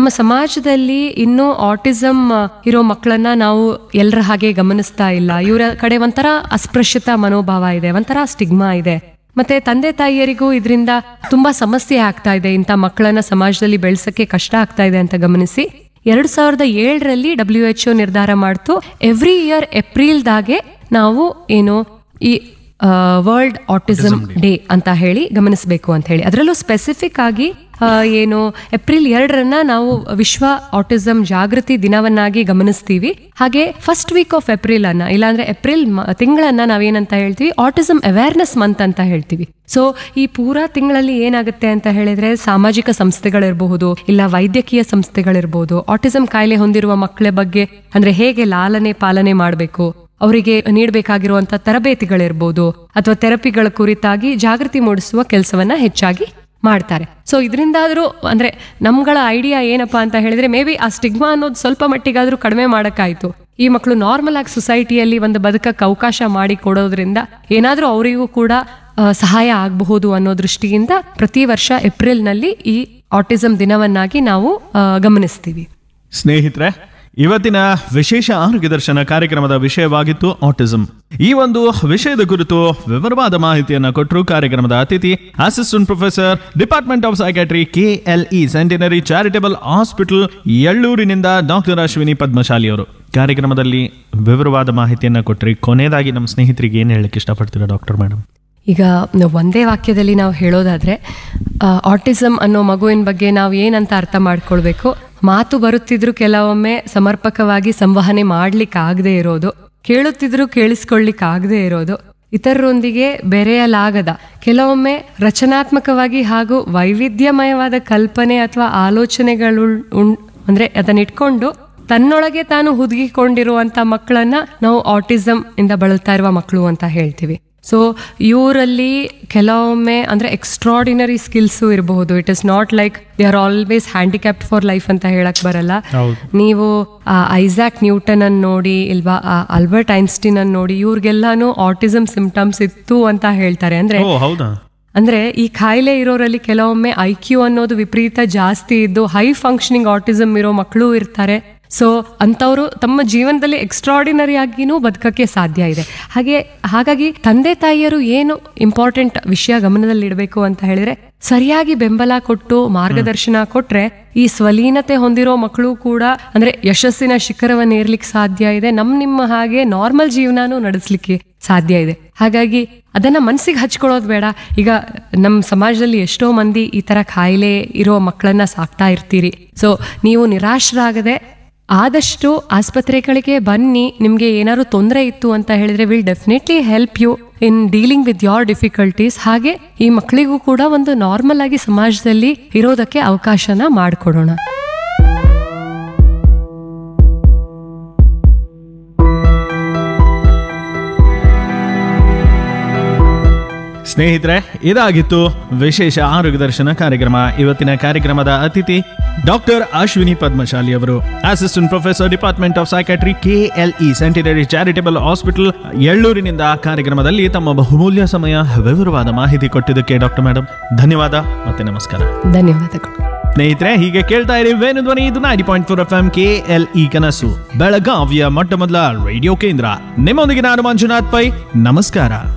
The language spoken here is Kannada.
ನಮ್ಮ ಸಮಾಜದಲ್ಲಿ ಇನ್ನೂ ಆಟಿಸಮ್ ಇರೋ ಮಕ್ಕಳನ್ನ ನಾವು ಎಲ್ಲರ ಹಾಗೆ ಗಮನಿಸ್ತಾ ಇಲ್ಲ ಇವರ ಕಡೆ ಒಂಥರ ಅಸ್ಪೃಶ್ಯತಾ ಮನೋಭಾವ ಇದೆ ಒಂಥರ ಸ್ಟಿಗ್ಮಾ ಇದೆ ಮತ್ತೆ ತಂದೆ ತಾಯಿಯರಿಗೂ ಇದರಿಂದ ತುಂಬಾ ಸಮಸ್ಯೆ ಆಗ್ತಾ ಇದೆ ಇಂಥ ಮಕ್ಕಳನ್ನ ಸಮಾಜದಲ್ಲಿ ಬೆಳೆಸಕ್ಕೆ ಕಷ್ಟ ಆಗ್ತಾ ಇದೆ ಅಂತ ಗಮನಿಸಿ ಎರಡ್ ಸಾವಿರದ ಏಳರಲ್ಲಿ ಡಬ್ಲ್ಯೂ ಎಚ್ ನಿರ್ಧಾರ ಮಾಡ್ತು ಎವ್ರಿ ಇಯರ್ ಏಪ್ರಿಲ್ದಾಗೆ ನಾವು ಏನು ಈ ವರ್ಲ್ಡ್ ಆಟಿಸಮ್ ಡೇ ಅಂತ ಹೇಳಿ ಗಮನಿಸಬೇಕು ಅಂತ ಹೇಳಿ ಅದರಲ್ಲೂ ಸ್ಪೆಸಿಫಿಕ್ ಆಗಿ ಆ, ಏನು ಏಪ್ರಿಲ್ ಎರಡರನ್ನ ನಾವು ವಿಶ್ವ ಆಟಿಸಮ್ ಜಾಗೃತಿ ದಿನವನ್ನಾಗಿ ಗಮನಿಸ್ತೀವಿ ಹಾಗೆ ಫಸ್ಟ್ ವೀಕ್ ಆಫ್ ಏಪ್ರಿಲ್ ಅನ್ನ ಇಲ್ಲಾಂದ್ರೆ ಏಪ್ರಿಲ್ ಮ- ತಿಂಗಳನ್ನ ನಾವೇನಂತ ಹೇಳ್ತೀವಿ ಆಟಿಸಮ್ ಅವೇರ್ನೆಸ್ ಮಂತ್ ಅಂತ ಹೇಳ್ತೀವಿ ಸೊ ಈ ಪೂರಾ ತಿಂಗಳಲ್ಲಿ ಏನಾಗುತ್ತೆ ಅಂತ ಹೇಳಿದ್ರೆ ಸಾಮಾಜಿಕ ಸಂಸ್ಥೆಗಳಿರಬಹುದು ಇಲ್ಲ ವೈದ್ಯಕೀಯ ಸಂಸ್ಥೆಗಳಿರ್ಬೋದು ಆಟಿಸಮ್ ಕಾಯಿಲೆ ಹೊಂದಿರುವ ಮಕ್ಕಳ ಬಗ್ಗೆ ಅಂದ್ರೆ ಹೇಗೆ ಲಾಲನೆ ಪಾಲನೆ ಮಾಡಬೇಕು ಅವರಿಗೆ ನೀಡಬೇಕಾಗಿರುವಂತ ತರಬೇತಿಗಳಿರ್ಬೋದು ಅಥವಾ ಥೆರಪಿಗಳ ಕುರಿತಾಗಿ ಜಾಗೃತಿ ಮೂಡಿಸುವ ಕೆಲಸವನ್ನ ಹೆಚ್ಚಾಗಿ ಮಾಡ್ತಾರೆ ಸೊ ಇದರಿಂದಾದ್ರೂ ಅಂದ್ರೆ ನಮ್ಗಳ ಐಡಿಯಾ ಏನಪ್ಪಾ ಅಂತ ಹೇಳಿದ್ರೆ ಮೇ ಬಿ ಆ ಸ್ಟಿಗ್ಮಾ ಅನ್ನೋದು ಸ್ವಲ್ಪ ಮಟ್ಟಿಗಾದ್ರೂ ಕಡಿಮೆ ಮಾಡಕ್ಕಾಯ್ತು ಈ ಮಕ್ಕಳು ನಾರ್ಮಲ್ ಆಗಿ ಸೊಸೈಟಿಯಲ್ಲಿ ಒಂದು ಬದುಕಕ್ಕೆ ಅವಕಾಶ ಮಾಡಿ ಕೊಡೋದ್ರಿಂದ ಏನಾದ್ರೂ ಅವರಿಗೂ ಕೂಡ ಆ, ಸಹಾಯ ಆಗಬಹುದು ಅನ್ನೋ ದೃಷ್ಟಿಯಿಂದ ಪ್ರತಿ ವರ್ಷ ಏಪ್ರಿಲ್ನಲ್ಲಿ ಈ ಆಟಿಸಮ್ ದಿನವನ್ನಾಗಿ ನಾವು ಆ, ಗಮನಿಸ್ತೀವಿ ಸ್ನೇಹಿತರೆ ಇವತ್ತಿನ ವಿಶೇಷ ಆರೋಗ್ಯ ದರ್ಶನ ಕಾರ್ಯಕ್ರಮದ ವಿಷಯವಾಗಿತ್ತು ಆಟಿಸಂ ಈ ಒಂದು ವಿಷಯದ ಕುರಿತು ವಿವರವಾದ ಮಾಹಿತಿಯನ್ನು ಕೊಟ್ಟರು ಕಾರ್ಯಕ್ರಮದ ಅತಿಥಿ assistant professor department of psychiatry KLE centenary charitable hospital ಎಳ್ಳೂರಿನಿಂದ ಡಾಕ್ಟರ್ ಅಶ್ವಿನಿ ಪದ್ಮಶಾಲಿ ಅವರು ಕಾರ್ಯಕ್ರಮದಲ್ಲಿ ವಿವರವಾದ ಮಾಹಿತಿಯನ್ನು ಕೊಟ್ರಿ ಕೊನೆಯದಾಗಿ ನಮ್ಮ ಸ್ನೇಹಿತರಿಗೆ ಏನು ಹೇಳಕ್ಕೆ ಇಷ್ಟಪಡ್ತೀರಾ ಡಾಕ್ಟರ್ ಮೇಡಮ್ ಈಗ ನಾವು ಒಂದೇ ವಾಕ್ಯದಲ್ಲಿ ನಾವು ಹೇಳೋದಾದ್ರೆ ಆಟಿಸಮ್ ಅನ್ನೋ ಮಗುವಿನ ಬಗ್ಗೆ ನಾವು ಏನಂತ ಅರ್ಥ ಮಾಡ್ಕೊಳ್ಬೇಕು ಮಾತು ಬರುತ್ತಿದ್ರು ಕೆಲವೊಮ್ಮೆ ಸಮರ್ಪಕವಾಗಿ ಸಂವಹನೆ ಮಾಡ್ಲಿಕ್ಕೆ ಆಗದೆ ಇರೋದು ಕೇಳುತ್ತಿದ್ರು ಕೇಳಿಸ್ಕೊಳ್ಳಿಕ್ಕೆ ಆಗದೆ ಇರೋದು ಇತರರೊಂದಿಗೆ ಬೆರೆಯಲಾಗದ ಕೆಲವೊಮ್ಮೆ ರಚನಾತ್ಮಕವಾಗಿ ಹಾಗೂ ವೈವಿಧ್ಯಮಯವಾದ ಕಲ್ಪನೆ ಅಥವಾ ಆಲೋಚನೆಗಳು ಉಂ- ಅಂದ್ರೆ ಅದನ್ನ ಇಟ್ಕೊಂಡು ತನ್ನೊಳಗೆ ತಾನು ಹುದುಗಿಕೊಂಡಿರುವಂತ ಮಕ್ಕಳನ್ನ ನಾವು ಆಟಿಸಮ್ ಇಂದ ಬಳಲ್ತಾ ಇರುವ ಮಕ್ಕಳು ಅಂತ ಹೇಳ್ತೀವಿ ಸೊ ಇವರಲ್ಲಿ ಕೆಲವೊಮ್ಮೆ ಅಂದ್ರೆ ಎಕ್ಸ್ಟ್ರಾಡಿನರಿ ಸ್ಕಿಲ್ಸು ಇರಬಹುದು it is not like they are always handicapped for life ಅಂತ ಹೇಳಕ್ ಬರಲ್ಲ ನೀವು ಆ ಐಸಾಕ್ ನ್ಯೂಟನ್ ಅನ್ನು ನೋಡಿ ಇಲ್ವಾ ಆ ಅಲ್ಬರ್ಟ್ ಐನ್ಸ್ಟೀನ್ ಅನ್ನು ನೋಡಿ ಇವ್ರಿಗೆಲ್ಲಾನು ಆಟಿಸಮ್ ಸಿಂಪ್ಟಮ್ಸ್ ಇತ್ತು ಅಂತ ಹೇಳ್ತಾರೆ ಅಂದ್ರೆ ಓ ಹೌದಾ ಅಂದ್ರೆ ಈ ಕಾಯಿಲೆ ಇರೋರಲ್ಲಿ ಕೆಲವೊಮ್ಮೆ ಐ ಕ್ಯೂ ಅನ್ನೋದು ವಿಪರೀತ ಜಾಸ್ತಿ ಇದ್ದು ಹೈ ಫಂಕ್ಷನಿಂಗ್ ಆಟಿಸಮ್ ಇರೋ ಮಕ್ಕಳು ಇರ್ತಾರೆ ಸೊ ಅಂಥವ್ರು ತಮ್ಮ ಜೀವನದಲ್ಲಿ ಎಕ್ಸ್ಟ್ರಾಡಿನರಿ ಆಗಿನೂ ಬದುಕಕ್ಕೆ ಸಾಧ್ಯ ಇದೆ ಹಾಗೆ ಹಾಗಾಗಿ ತಂದೆ ತಾಯಿಯರು ಏನು ಇಂಪಾರ್ಟೆಂಟ್ ವಿಷಯ ಗಮನದಲ್ಲಿಡಬೇಕು ಅಂತ ಹೇಳಿದ್ರೆ ಸರಿಯಾಗಿ ಬೆಂಬಲ ಕೊಟ್ಟು ಮಾರ್ಗದರ್ಶನ ಕೊಟ್ರೆ ಈ ಸ್ವಲೀನತೆ ಹೊಂದಿರೋ ಮಕ್ಕಳು ಕೂಡ ಅಂದ್ರೆ ಯಶಸ್ಸಿನ ಶಿಖರವನ್ನು ಏರ್ಲಿಕ್ಕೆ ಸಾಧ್ಯ ಇದೆ ನಮ್ ನಿಮ್ಮ ಹಾಗೆ ನಾರ್ಮಲ್ ಜೀವನಾನು ನಡೆಸಲಿಕ್ಕೆ ಸಾಧ್ಯ ಇದೆ ಹಾಗಾಗಿ ಅದನ್ನ ಮನಸ್ಸಿಗೆ ಹಚ್ಕೊಳ್ಳೋದು ಬೇಡ ಈಗ ನಮ್ಮ ಸಮಾಜದಲ್ಲಿ ಎಷ್ಟೋ ಮಂದಿ ಈ ತರ ಕಾಯಿಲೆ ಇರೋ ಮಕ್ಕಳನ್ನ ಸಾಕ್ತಾ ಇರ್ತೀರಿ ಸೊ ನೀವು ನಿರಾಶರಾಗದೆ ಆದಷ್ಟು ಆಸ್ಪತ್ರೆಗಳಿಗೆ ಬನ್ನಿ ನಿಮಗೆ ಏನಾದ್ರು ತೊಂದರೆ ಇತ್ತು ಅಂತ ಹೇಳಿದ್ರೆ will definitely help you in dealing with your difficulties ಹಾಗೆ ಈ ಮಕ್ಕಳಿಗೂ ಕೂಡ ಒಂದು ನಾರ್ಮಲ್ ಆಗಿ ಸಮಾಜದಲ್ಲಿ ಇರೋದಕ್ಕೆ ಅವಕಾಶನ ಮಾಡಿಕೊಡೋಣ ಸ್ನೇಹಿತರೆ ಇದಾಗಿತ್ತು ವಿಶೇಷ ಆರೋಗ್ಯ ದರ್ಶನ ಕಾರ್ಯಕ್ರಮ ಇವತ್ತಿನ ಕಾರ್ಯಕ್ರಮದ ಅತಿಥಿ ಡಾಕ್ಟರ್ ಅಶ್ವಿನಿ ಪದ್ಮಶಾಲಿ ಅವರು assistant professor department of psychiatry KLE centenary charitable hospital ಎಳ್ಳೂರಿನಿಂದ ಕಾರ್ಯಕ್ರಮದಲ್ಲಿ ತಮ್ಮ ಬಹುಮೂಲ್ಯ ಸಮಯ ವಿವರವಾದ ಮಾಹಿತಿ ಕೊಟ್ಟಿದ್ದಕ್ಕೆ ಡಾಕ್ಟರ್ ಮೇಡಮ್ ಧನ್ಯವಾದ ಮತ್ತೆ ನಮಸ್ಕಾರ ಧನ್ಯವಾದಗಳು ಸ್ನೇಹಿತರೆ ಹೀಗೆ ಕೇಳ್ತಾ ಇರಿ ವೇಣು ಧ್ವನಿ ಇದು ninety point four F M K L E ಕನಸು ಬೆಳಗಾವಿಯ ಮೊಟ್ಟ ಮೊದಲ ರೇಡಿಯೋ ಕೇಂದ್ರ ನಿಮ್ಮೊಂದಿಗೆ ನಾನು ಮಂಜುನಾಥ್ ಪೈ ನಮಸ್ಕಾರ